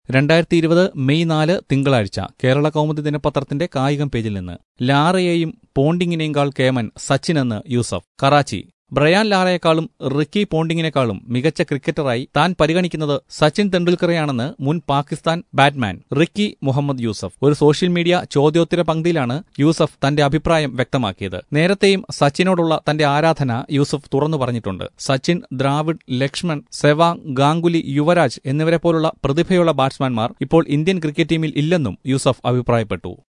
രണ്ടായിരത്തി ഇരുപത് മെയ് നാല് തിങ്കളാഴ്ച കേരള കൗമുദി ദിനപത്രത്തിന്റെ കായികം പേജിൽ നിന്ന് ലാറയെയും പോണ്ടിങ്ങിനേക്കാൾ കേമൻ സച്ചിനെന്ന് യൂസഫ് കറാച്ചി ബ്രയാൻ ലാറയെക്കാളും റിക്കി പോണ്ടിങ്ങിനേക്കാളും മികച്ച ക്രിക്കറ്ററായി താൻ പരിഗണിക്കുന്നത് സച്ചിൻ തെണ്ടുൽക്കറെയാണെന്ന് മുൻ പാകിസ്ഥാൻ ബാറ്റ്മാൻ റിക്കി മുഹമ്മദ് യൂസഫ് ഒരു സോഷ്യൽ മീഡിയ ചോദ്യോത്തര പങ്ക്തിയിലാണ് യൂസഫ് തന്റെ അഭിപ്രായം വ്യക്തമാക്കിയത് നേരത്തെയും സച്ചിനോടുള്ള തന്റെ ആരാധന യൂസഫ് തുറന്നു പറഞ്ഞിട്ടുണ്ട് സച്ചിൻ ദ്രാവിഡ് ലക്ഷ്മൺ സെവാങ് ഗാംഗുലി യുവരാജ് എന്നിവരെ പോലുള്ള പ്രതിഭയുള്ള ബാറ്റ്സ്മാൻമാർ ഇപ്പോൾ ഇന്ത്യൻ ക്രിക്കറ്റ് ടീമിൽ ഇല്ലെന്നും യൂസഫ് അഭിപ്രായപ്പെട്ടു